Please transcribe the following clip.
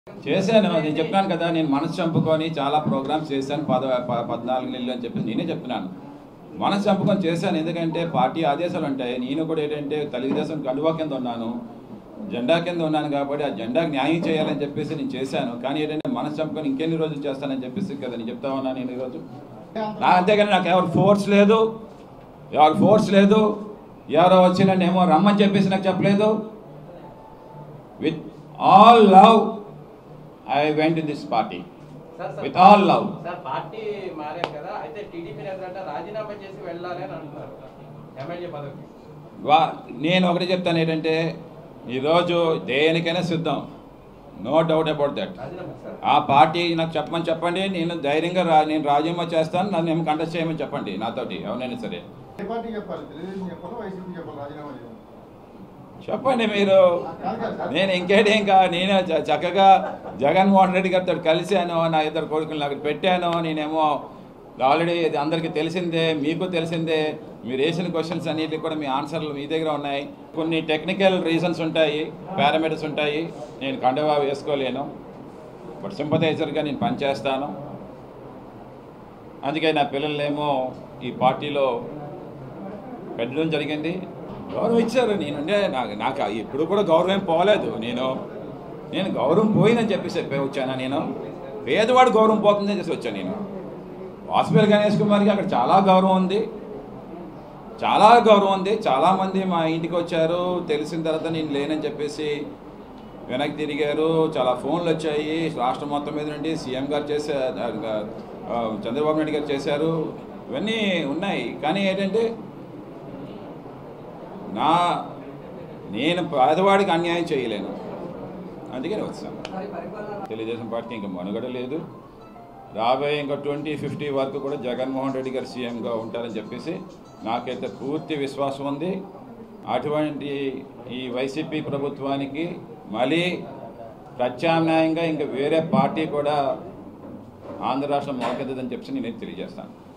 చేశాను నేను చెప్పినాను కదా నేను మనసు చంపుకొని చాలా ప్రోగ్రామ్స్ చేశాను పద ప- పద్నాలుగు నెలలు అని చెప్పి నేనే చెప్తున్నాను మనసు చంపుకొని చేశాను ఎందుకంటే పార్టీ ఆదేశాలు ఉంటాయి నేను కూడా ఏంటంటే తెలుగుదేశం కండువా కింద ఉన్నాను జెండా కింద ఉన్నాను కాబట్టి ఆ జెండాకి న్యాయం చేయాలని చెప్పేసి నేను చేశాను కానీ ఏంటంటే మనసు చంపుకొని ఇంకెన్ని రోజులు చేస్తానని చెప్పేసి కదా నేను చెప్తా ఉన్నాను నేను ఈరోజు నా అంతేగాని నాకు ఎవరు ఫోర్స్ లేదు ఎవరు ఫోర్స్ లేదు ఎవరో వచ్చి నన్ను ఏమో రమ్మని చెప్పేసి నాకు చెప్పలేదు with all love I went in this party sir, sir, with all love sir party మారారు కదా అయితే టీడీపీ నేతలంటే రాజీనామా చేసి వెళ్ళాలి అని అంటున్నారు ఎమ్మెల్యే పదవికి వా నేను ఒకటి చెప్తాను ఏంటంటే ఈరోజు దేనికైనా సిద్ధం నో డౌట్ అబౌట్ దట్ రాజీనామా సార్ ఆ పార్టీ నాకు చెప్పమని చెప్పండి నేను ధైర్యంగా రా నేను రాజీనామా చేస్తాను నన్ను ఏమో కంటెస్ట్ చేయమని చెప్పండి నాతోటి ఎవరైనా సరే ఏ పార్టీ చెప్పాలి తెలుగుదేశం చెప్పాలి వైసీపీ చెప్పాలి రాజీనామా చేయాలి చెప్పండి మీరు కాదు కదా సార్ నేను ఇంకేంటి ఇంకా నేను చ- చక్కగా జగన్మోహన్ రెడ్డి గారితో కలిశాను నా ఇద్దరు కొడుకులను అక్కడ పెట్టాను నేనేమో ఆల్రెడీ ఇది అందరికీ తెలిసిందే మీకు తెలిసిందే మీరు వేసిన క్వశ్చన్స్ అన్నిటికి కూడా మీ ఆన్సర్లు మీ దగ్గర ఉన్నాయి కొన్ని టెక్నికల్ రీజన్స్ ఉంటాయి పారామీటర్స్ ఉంటాయి నేను కండవా వేసుకోలేను బట్ సింపథైజర్గా నేను పనిచేస్తాను అందుకే నా పిల్లలేమో ఈ పార్టీలో పెట్టడం జరిగింది గౌరవం ఇచ్చారు నేనుండే నాకు నాకు ఇప్పుడు కూడా గౌరవం ఏం పోలేదు నేను నేను గౌరవం పోయిందని చెప్పేసి చెప్పి వచ్చాను నేను పేదవాడు గౌరవం పోతుందని చెప్పి వచ్చాను నేను వాసుపల్లి గణేష్ కుమార్కి అక్కడ చాలా గౌరవం ఉంది చాలా గౌరవం ఉంది చాలామంది మా ఇంటికి వచ్చారు తెలిసిన తర్వాత నేను లేనని చెప్పేసి వెనక్కి తిరిగారు చాలా ఫోన్లు వచ్చాయి రాష్ట్రం మొత్తం మీద నుండి సీఎం గారు చేసే ఆ, చంద్రబాబు నాయుడు గారు చేశారు ఇవన్నీ ఉన్నాయి కానీ ఏంటంటే నా నేను పేదవాడికి అన్యాయం చేయలేను అందుకని వచ్చాను తెలుగుదేశం పార్టీ ఇంకా మనుగడ లేదు రాబోయే ఇంకా ట్వంటీ ఫిఫ్టీ వరకు కూడా జగన్మోహన్ రెడ్డి గారు సీఎంగా ఉంటారని చెప్పేసి నాకైతే పూర్తి విశ్వాసం ఉంది అటువంటి ఈ వైసీపీ ప్రభుత్వానికి మళ్ళీ ప్రత్యామ్నాయంగా ఇంకా వేరే పార్టీ కూడా ఆంధ్ర రాష్ట్రం మొలకెత్తదని చెప్పి నేను తెలియజేస్తాను